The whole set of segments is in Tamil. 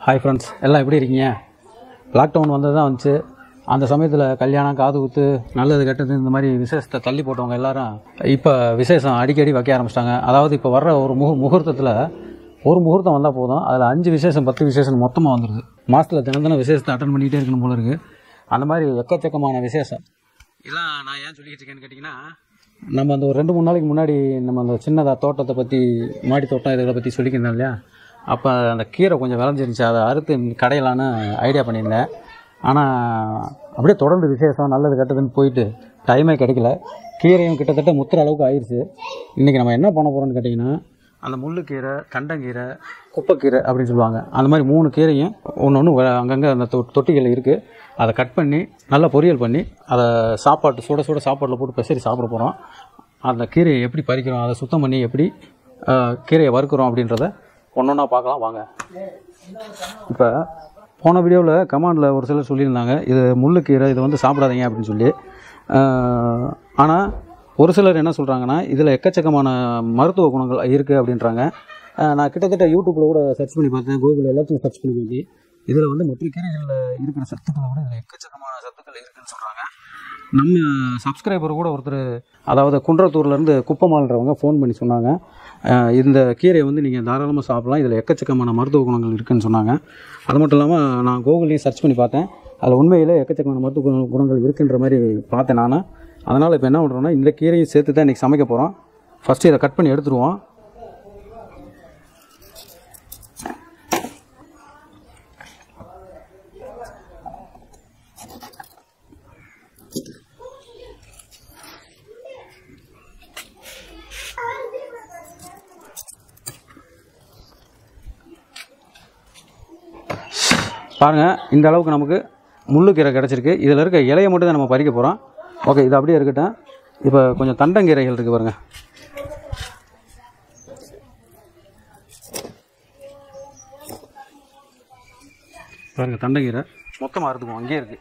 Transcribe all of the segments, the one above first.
ஹாய் ஃப்ரெண்ட்ஸ் எல்லாம் எப்படி இருக்கீங்க லாக்டவுன் வந்தது தான் வந்துச்சு அந்த சமயத்தில் கல்யாணம் காது குத்து நல்லது கெட்டது இந்த மாதிரி விசேஷத்தை தள்ளி போட்டவங்க எல்லாரும் இப்போ விசேஷம் அடிக்கடி வைக்க ஆரம்பிச்சிட்டாங்க அதாவது இப்போ வர்ற ஒரு முக முகூர்த்தத்தில் ஒரு முகூர்த்தம் வந்தால் போதும் அதில் அஞ்சு விசேஷம் பத்து விசேஷம் மொத்தமாக வந்துடுது மாதத்தில் தினம் தினம் விசேஷத்தை அட்டன் பண்ணிகிட்டே இருக்கணும் போல இருக்குது அந்த மாதிரி எக்கச்சக்கமான விசேஷம் இதெல்லாம் நான் ஏன் சொல்லிக்கிட்டு இருக்கேன்னு கேட்டிங்கன்னா நம்ம அந்த ஒரு ரெண்டு மூணு நாளைக்கு முன்னாடி நம்ம அந்த சின்னதாக தோட்டத்தை பற்றி மாடி தோட்டம் இதை பற்றி சொல்லிக்கிறேன் இல்லையா அப்போ அந்த கீரை கொஞ்சம் விளைஞ்சிருந்துச்சு அதை அறுத்து கடையலான்னு ஐடியா பண்ணியிருந்தேன் ஆனால் அப்படியே தொடர்ந்து விசேஷம் நல்லது கெட்டதுன்னு போயிட்டு டைமே கிடைக்கல கீரையும் கிட்டத்தட்ட முத்துற அளவுக்கு ஆயிடுச்சு இன்றைக்கி நம்ம என்ன பண்ண போகிறோம்னு கேட்டிங்கன்னா அந்த முள்ளுக்கீரை தண்டங்கீரை குப்பைக்கீரை அப்படின்னு சொல்லுவாங்க அந்த மாதிரி மூணு கீரையும் ஒன்று ஒன்று அங்கங்கே அந்த தொ தொட்டிகள் இருக்குது அதை கட் பண்ணி நல்லா பொரியல் பண்ணி அதை சாப்பாட்டு சுட சுட சாப்பாட்டில் போட்டு பெசரி சாப்பிட போகிறோம் அந்த கீரையை எப்படி பறிக்கிறோம் அதை சுத்தம் பண்ணி எப்படி ஆஹ், கீரையை வறுக்கிறோம் அப்படின்றத ஒன்று ஒன்றா பார்க்கலாம் வாங்க இப்போ போன வீடியோவில் கமாண்டில் ஒரு சிலர் சொல்லியிருந்தாங்க இது முள்ளுக்கீரை இதை வந்து சாப்பிடாதீங்க அப்படின்னு சொல்லி ஆனால் ஒரு சிலர் என்ன சொல்கிறாங்கன்னா இதில் எக்கச்சக்கமான மருத்துவ குணங்கள் இருக்குது அப்படின்றாங்க ஆஹ் நான் கிட்டத்தட்ட யூடியூப்பில் கூட சர்ச் பண்ணி பார்த்தேன் கூகுள் எல்லாத்தையும் சர்ச் பண்ணி பார்த்து இதில் வந்து மற்ற கீரைகளில் இருக்கிற சத்துக்களை விட இதில் எக்கச்சக்கமான சத்துக்கள் இருக்குன்னு சொல்கிறாங்க நம்ம சப்ஸ்கிரைபர் கூட ஒருத்தர் அதாவது குன்றத்தூர்லேருந்து குப்பமால்ன்றவங்க ஃபோன் பண்ணி சொன்னாங்க அஹ் இந்த கீரையை வந்து நீங்கள் தாராளமாக சாப்பிடலாம் இதில் எக்கச்சக்கமான மருத்துவ குணங்கள் இருக்குன்னு சொன்னாங்க அது மட்டும் இல்லாமல் நான் கூகுள்லேயும் சர்ச் பண்ணி பார்த்தேன் அதில் உண்மையிலே எக்கச்சக்கமான மருத்துவ குண- குணங்கள் இருக்குன்ற மாதிரி பார்த்தேன் நான் அதனால் இப்போ என்ன பண்ணுறோன்னா இந்த கீரையும் சேர்த்து தான் இன்றைக்கி சமைக்க போகிறோம் ஃபஸ்ட்டு இதை கட் பண்ணி எடுத்துருவோம் பாருங்கள் இந்த அளவுக்கு நமக்கு முள்ளுக்கீரை கிடச்சிருக்கு இதில் இருக்க இலையை மட்டும் தான் நம்ம பறிக்க போகிறோம் ஓகே இது அப்படியே இருக்கட்டும் இப்போ கொஞ்சம் தண்டங்கீரைகள் இருக்குது பாருங்கள் பாருங்கள் தண்டங்கீரை மொத்தமாக இருக்குவோம் அங்கேயே இருக்குது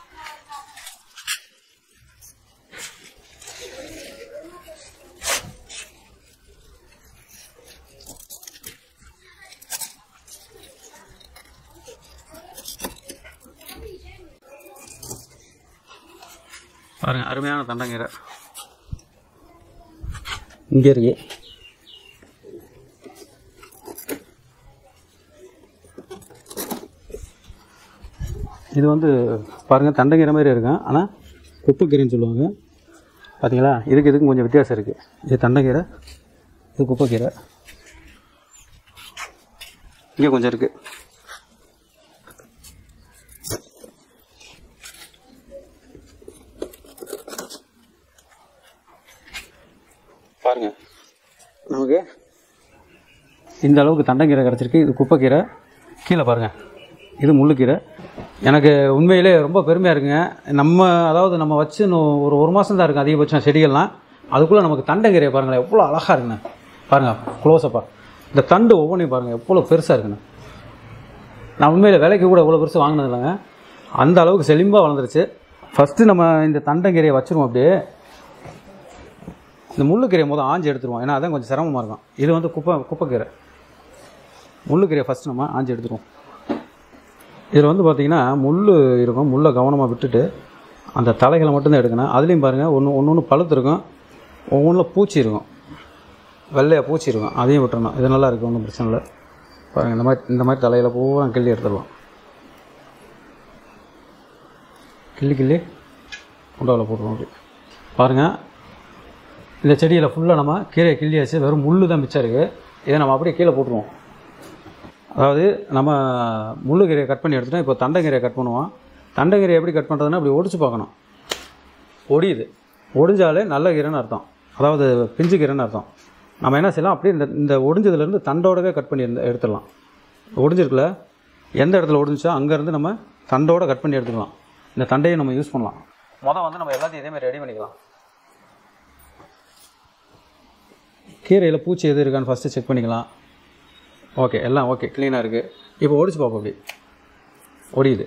பாருங்கள் அருமையான தண்டங்கீரை இங்கே இருக்கு இது வந்து பாருங்கள் தண்டங்கீரை மாதிரி இருக்கும் ஆனால் குப்பைக்கீரைன்னு சொல்லுவாங்க பார்த்தீங்களா இதுக்கு இதுக்கும் கொஞ்சம் வித்தியாசம் இருக்குது இது தண்டங்கீரை இது குப்பைக்கீரை இங்கே கொஞ்சம் இருக்குது பாருங்க நமக்கு இந்த அளவுக்கு தண்டங்கீரை கிடச்சிருக்கு இது குப்பைக்கீரை கீழே பாருங்க இது முள்ளுக்கீரை எனக்கு உண்மையிலே ரொம்ப பெருமையாக இருக்குங்க நம்ம அதாவது நம்ம வச்சு இன்னும் ஒரு ஒரு மாதம் தான் இருக்குது அதிகபட்சம் செடிகள்லாம் அதுக்குள்ளே நமக்கு தண்டங்கீரையை பாருங்களேன் எவ்வளோ அழகாக இருக்குண்ணே பாருங்கள் க்ளோஸப்பா இந்த தண்டு ஒவ்வொன்றையும் பாருங்கள் எவ்வளோ பெருசாக இருக்குண்ணே நான் உண்மையில் விலைக்கு கூட இவ்வளோ பெருசு வாங்கினது இல்லைங்க அந்த அளவுக்கு செழிம்பாக வளர்ந்துருச்சு ஃபஸ்ட்டு நம்ம இந்த தண்டங்கீரையை வச்சுருவோம் அப்படியே இந்த முள்ளுக்கீரையை முதல் ஆஞ்சி எடுத்துருவோம் ஏன்னா அதான் கொஞ்சம் சிரமமாக இருக்கும் இது வந்து குப்பை குப்பைக்கீரை முள்ளுக்கீரையை ஃபஸ்ட் நம்ம ஆஞ்சி எடுத்துருவோம் இதில் வந்து பார்த்திங்கன்னா முள் இருக்கும் முள்ளை கவனமாக விட்டுட்டு அந்த தலைகளை மட்டும்தான் எடுக்கணும் அதுலேயும் பாருங்கள் ஒன்று ஒன்று ஒன்று பழுத்து இருக்கும் ஒவ்வொன்றில் பூச்சி இருக்கும் வெள்ளையாக பூச்சி இருக்கும் அதையும் விட்டுறணும் இது நல்லா இருக்குது ஒன்றும் பிரச்சனை இல்லை பாருங்கள் இந்த மாதிரி இந்த மாதிரி தலையில் பூரா கிள்ளி எடுத்துடலாம் கிள்ளி கிள்ளி குண்டாவில் போட்டுருவோம் அப்படி பாருங்கள் இந்த செடியில் ஃபுல்லாக நம்ம கீரையை கிள்ளியாச்சு வெறும் முள்ளு தான் மிச்சம் இருக்குது இதை நம்ம அப்படியே கீழே போட்டுருவோம் அதாவது நம்ம முள்ளு கீரையை கட் பண்ணி எடுத்துட்டோம் இப்போ தண்டைக்கீரையை கட் பண்ணுவோம் தண்டைக்கீரையை எப்படி கட் பண்ணுறதுன்னா அப்படி ஒடிச்சு பார்க்கணும் ஒடியுது ஒடிஞ்சாலே நல்ல கீரைன்னு அர்த்தம் அதாவது பிஞ்சு கீரைன்னு அர்த்தம் நம்ம என்ன செய்யலாம் அப்படியே இந்த இந்த ஒடிஞ்சதுலேருந்து தண்டோடவே கட் பண்ணி எடுத்து- எடுத்துடலாம் ஒடிஞ்சிருக்குல எந்த இடத்துல ஒடிஞ்சிச்சோ அங்கேருந்து நம்ம தண்டோட கட் பண்ணி எடுத்துக்கலாம் இந்த தண்டையை நம்ம யூஸ் பண்ணலாம் மொதல் வந்து நம்ம எல்லாத்தையும் இதே மாதிரி ரெடி பண்ணிக்கலாம் கீரையில் பூச்சி எது இருக்கான்னு ஃபஸ்ட்டு செக் பண்ணிக்கலாம் ஓகே எல்லாம் ஓகே க்ளீனாக இருக்குது இப்போ ஒடிச்சு பார்ப்போம் அப்படி ஒடியுது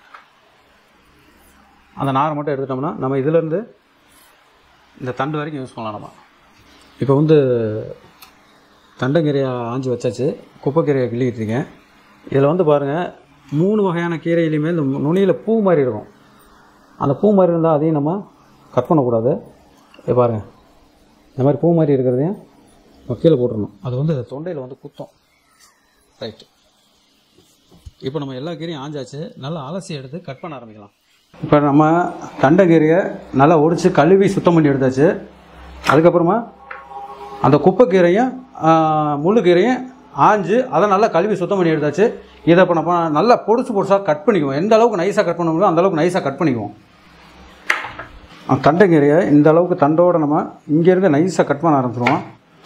அந்த நாரை மட்டும் எடுத்துட்டோம்னா நம்ம இதிலேருந்து இந்த தண்டு வரைக்கும் யூஸ் பண்ணலாம் நம்ம இப்போ வந்து தண்டங்கீரையை ஆஞ்சி வச்சாச்சு குப்பைக்கீரையை கிள்ளிக்கிட்டு இருக்கேன் இதில் வந்து பாருங்கள் மூணு வகையான கீரையிலையுமே இந்த நுனியில் பூ மாதிரி இருக்கும் அந்த பூ மாதிரி இருந்தால் அதையும் நம்ம கட் பண்ணக்கூடாது இது பாருங்கள் இந்த மாதிரி பூ மாதிரி இருக்கிறதையும் நம்ம கீழே போட்டுடணும் அது வந்து தொண்டையில் வந்து குத்தம் ரைட்டு இப்போ நம்ம எல்லா கீரையும் ஆஞ்சாச்சு நல்லா அலசி எடுத்து கட் பண்ண ஆரம்பிக்கலாம் இப்போ நம்ம தண்டைக்கீரையை நல்லா ஒடிச்சு கழுவி சுத்தம் பண்ணி எடுத்தாச்சு அதுக்கப்புறமா அந்த குப்பைக்கீரையும் முள்ளுக்கீரையும் ஆஞ்சு அதை நல்லா கழுவி சுத்தம் பண்ணி எடுத்தாச்சு இதை இப்போ நம்ம நல்லா பொடிசு பொடிசாக கட் பண்ணிக்குவோம் எந்த அளவுக்கு நைஸாக கட் பண்ண முடியுமோ அந்த அளவுக்கு நைஸாக கட் பண்ணிக்குவோம் அந்த தண்டைக்கீரையை இந்த அளவுக்கு தண்டோடு நம்ம இங்கேருந்து நைஸாக கட் பண்ண ஆரம்பிச்சிருவோம்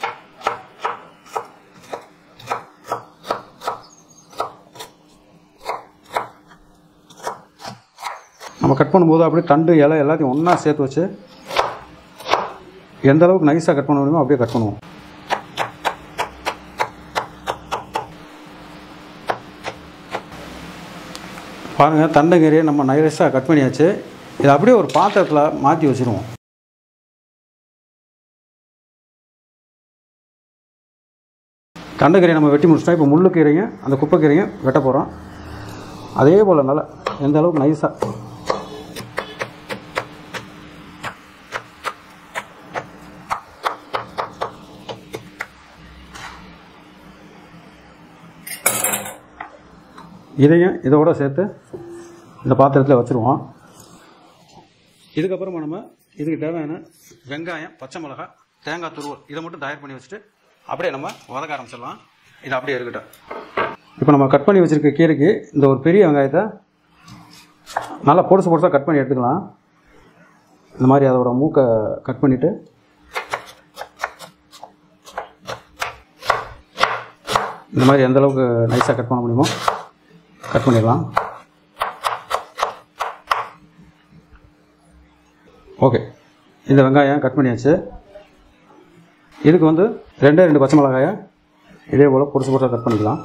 நம்ம கட் பண்ணும்போது அப்படியே தண்டு இலை எல்லாத்தையும் ஒன்றா சேர்த்து வச்சு எந்த அளவுக்கு நைஸாக கட் பண்ண முடியுமோ அப்படியே கட் பண்ணுவோம் பாருங்கள் தண்டைக்கீரையை நம்ம நைஸாக கட் பண்ணியாச்சு இதை அப்படியே ஒரு பாத்திரத்தில் மாற்றி வச்சுருவோம் தண்டைக்கீரையை நம்ம வெட்டி முடிச்சிட்டோம் இப்போ முள்ளுக்கீரையும் அந்த குப்பைக்கீரையும் வெட்ட போகிறோம் அதே போல் நல்லா எந்த அளவுக்கு நைஸாக இதையும் இதோட சேர்த்து இந்த பாத்திரத்தில் வச்சுருவோம் இதுக்கப்புறமா நம்ம இதுக்கு தேவையான வெங்காயம் பச்சை மிளகாய் தேங்காய் துருவல் இதை மட்டும் தயார் பண்ணி வச்சுட்டு அப்படியே நம்ம வதக்க ஆரம்பிச்சிடலாம் இது அப்படியே இருக்கட்டும் இப்போ நம்ம கட் பண்ணி வச்சுருக்க கீரைக்கு இந்த ஒரு பெரிய வெங்காயத்தை நல்லா பொடுசு பொடுசாக கட் பண்ணி எடுத்துக்கலாம் இந்த மாதிரி அதோட மூக்கை கட் பண்ணிவிட்டு இந்த மாதிரி எந்த அளவுக்கு நைஸாக கட் பண்ண முடியுமோ கட் பண்ணிடலாம் ஓகே இந்த வெங்காயம் கட் பண்ணியாச்சு இதுக்கு வந்து ரெண்டே ரெண்டு பச்சை மிளகாயை இதே போல் பொடிசு பொடிசாக கட் பண்ணிக்கலாம்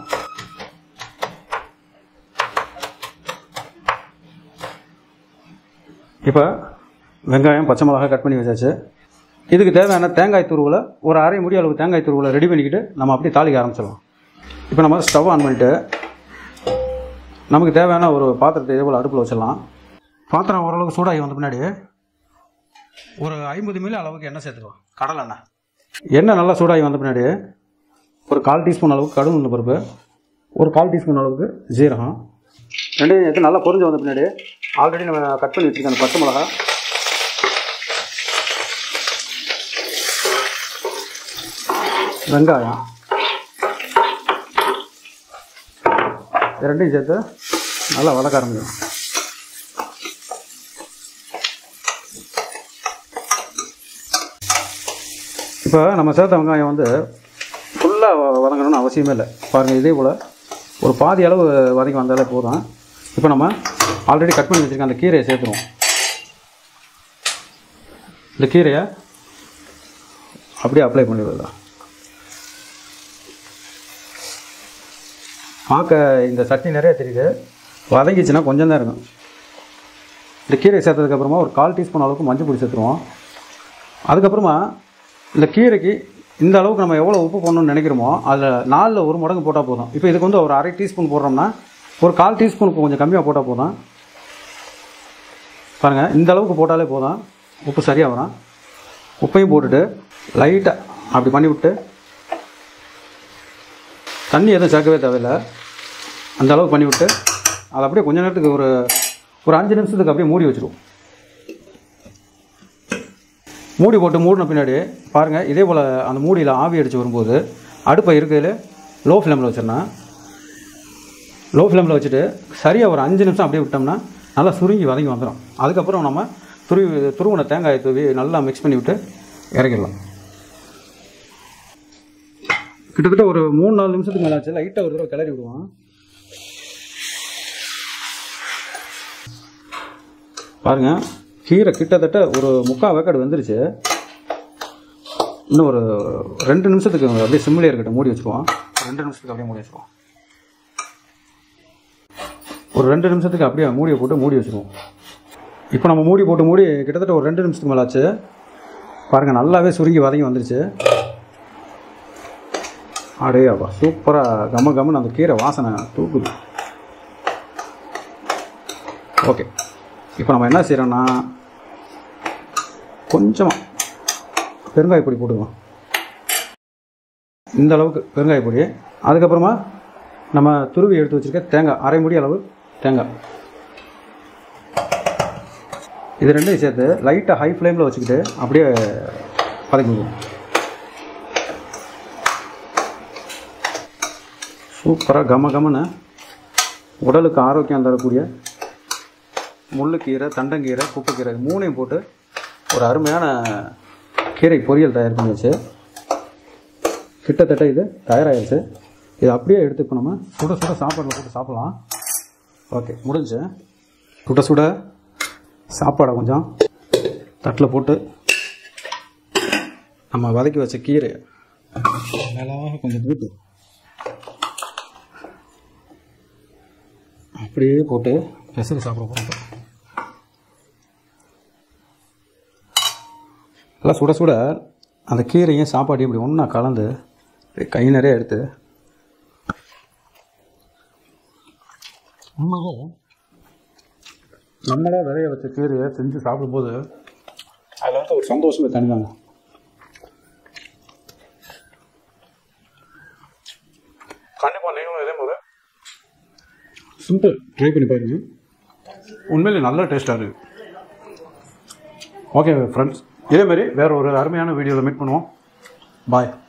இப்போ வெங்காயம் பச்சை மிளகாய் கட் பண்ணி வச்சாச்சு இதுக்கு தேவையான தேங்காய் துருவில் ஒரு அரை முடி அளவு தேங்காய் துருவில் ரெடி பண்ணிக்கிட்டு நம்ம அப்படியே தாளிக்க ஆரம்பிச்சிடலாம் இப்போ நம்ம ஸ்டவ் ஆன் பண்ணிவிட்டு நமக்கு தேவையான ஒரு பாத்திரத்தை இதே போல் அடுப்பில் வச்சிடலாம் பாத்திரம் ஓரளவுக்கு சூடாகி வந்த பின்னாடி ஒரு ஐம்பது மில்லி அளவுக்கு எண்ணெய் சேர்த்துக்கலாம் கடலை எண்ணெய் எண்ணெய் நல்லா சூடாகி வந்த பின்னாடி ஒரு கால் டீஸ்பூன் அளவுக்கு கடுகு உளுந்து பருப்பு ஒரு கால் டீஸ்பூன் அளவுக்கு ஜீரகம் ரெண்டையும் எடுத்து நல்லா பொரிஞ்சு வந்த பின்னாடி ஆல்ரெடி நம்ம கட் பண்ணி வச்சுருக்க அந்த பச்சை மிளகா வெங்காயம் இது ரெண்டையும் சேர்த்து நல்லா வதக்க ஆரம்பிக்கும் இப்போ நம்ம சேர்த்த வெங்காயம் வந்து ஃபுல்லாக வதங்கணும்னு அவசியமே இல்லை பாருங்கள் இதே போல் ஒரு பாதி அளவு வதக்கி வந்தாலே போதும் இப்போ நம்ம ஆல்ரெடி கட் பண்ணி வச்சுருக்க அந்த கீரையை சேர்த்துருவோம் இந்த கீரையை அப்படியே அப்ளை பண்ணிவிடலாம் பார்க்க இந்த சட்னி நிறைய தெரியுது வதங்கிச்சுன்னா கொஞ்சம் தான் இருக்கும் இந்த கீரை சேர்த்ததுக்கப்புறமா ஒரு கால் டீஸ்பூன் அளவுக்கு மஞ்சள் பொடி சேர்த்துருவோம் அதுக்கப்புறமா இந்த கீரைக்கு இந்த அளவுக்கு நம்ம எவ்வளோ உப்பு போடணும்னு நினைக்கிறோமோ அதில் நாலில் ஒரு மடங்கு போட்டால் போதும் இப்போ இதுக்கு வந்து ஒரு அரை டீஸ்பூன் போடுறோம்னா ஒரு கால் டீஸ்பூனுக்கு கொஞ்சம் கம்மியாக போட்டால் போதும் பாருங்கள் இந்த அளவுக்கு போட்டாலே போதும் உப்பு சரியாக வரும் உப்பையும் போட்டுட்டு லைட்டாக அப்படி பண்ணி விட்டு தண்ணி எதுவும் சேர்க்கவே தேவையில்லை அந்த அளவுக்கு பண்ணி விட்டு அதை அப்படியே கொஞ்ச நேரத்துக்கு ஒரு ஒரு அஞ்சு நிமிஷத்துக்கு அப்படியே மூடி வச்சுருவோம் மூடி போட்டு மூடின பின்னாடி பாருங்கள் இதே போல் அந்த மூடியில் ஆவி அடித்து வரும்போது அடுப்பை இருக்கையில் லோ ஃப்ளேமில் வச்சிடணும் லோ ஃப்ளேமில் வச்சுட்டு சரியாக ஒரு அஞ்சு நிமிஷம் அப்படியே விட்டோம்னா நல்லா சுருங்கி வதங்கி வந்துடும் அதுக்கப்புறம் நம்ம துருவி துருவின தேங்காயை தூவி நல்லா மிக்ஸ் பண்ணி விட்டு இறக்கிடலாம் கிட்டத்தட்ட ஒரு மூணு நாலு நிமிஷத்துக்கு மேலே ஆச்சு லைட்டாக ஒரு தடவை கிளறி விடுவோம் பாருங்க கீரை கிட்டத்தட்ட ஒரு முக்கால் வேக்காடு வெந்துருச்சு இன்னும் ஒரு ரெண்டு நிமிஷத்துக்கு அப்படியே சிம்மிலே இருக்கட்டும் மூடி வச்சுருவோம் ரெண்டு நிமிஷத்துக்கு அப்படியே மூடி வச்சுருவோம் ஒரு ரெண்டு நிமிஷத்துக்கு அப்படியே மூடியை போட்டு மூடி வச்சுருவோம் இப்போ நம்ம மூடி போட்டு மூடி கிட்டத்தட்ட ஒரு ரெண்டு நிமிஷத்துக்கு மேலே ஆச்சு பாருங்கள் நல்லாவே சுருங்கி வதங்கி வந்துருச்சு அடேயாப்பா சூப்பராக கம கமன்னு அந்த கீரை வாசனை தூக்குது ஓகே இப்போ நம்ம என்ன செய்கிறோன்னா கொஞ்சமாக பெருங்காய பொடி போட்டுக்கலாம் இந்த அளவுக்கு பெருங்காய பொடி அதுக்கப்புறமா நம்ம துருவி எடுத்து வச்சுருக்க தேங்காய் அரை முடி அளவு தேங்காய் இது ரெண்டையும் சேர்த்து லைட்டாக ஹை ஃப்ளேமில் வச்சுக்கிட்டு அப்படியே பதக்கிக்குவோம் சூப்பராக கம கமன்னு உடலுக்கு ஆரோக்கியம் தரக்கூடிய முள்ளுக்கீரை தண்டங்கீரை குப்பைக்கீரை இது மூணையும் போட்டு ஒரு அருமையான கீரை பொரியல் தயார் பண்ணி வச்சு கிட்டத்தட்ட இது தயாராகிடுச்சு இது அப்படியே எடுத்து இப்போ நம்ம சுட சுட சாப்பாடில் போட்டு சாப்பிட்லாம் ஓகே முடிஞ்சு சுட சுட சாப்பாடை கொஞ்சம் தட்டில் போட்டு நம்ம வதக்கி வச்ச கீரை மேலாக கொஞ்சம் போட்டு அப்படியே போட்டு பெசரி சாப்பிட போகிறோம் நல்லா சுட சுட அந்த கீரையும் சாப்பாடையும் இப்படி ஒன்றா கலந்து அப்படியே கை நிறைய எடுத்து உண்மையிலே நம்மளே விளைய வச்ச கீரையை செஞ்சு சாப்பிடும்போது அதில் வந்து ஒரு சந்தோஷமே தனிதாங்க கண்டிப்பாக நீங்களும் இதே மாதிரி சிம்பிள் ட்ரை பண்ணி பாருங்க உண்மையிலே நல்ல டேஸ்ட்டாக இருக்குது ஓகே ஃப்ரெண்ட்ஸ் இதே மாதிரி வேற ஒரு அருமையான வீடியோவில் மீட் பண்ணுவோம் பாய்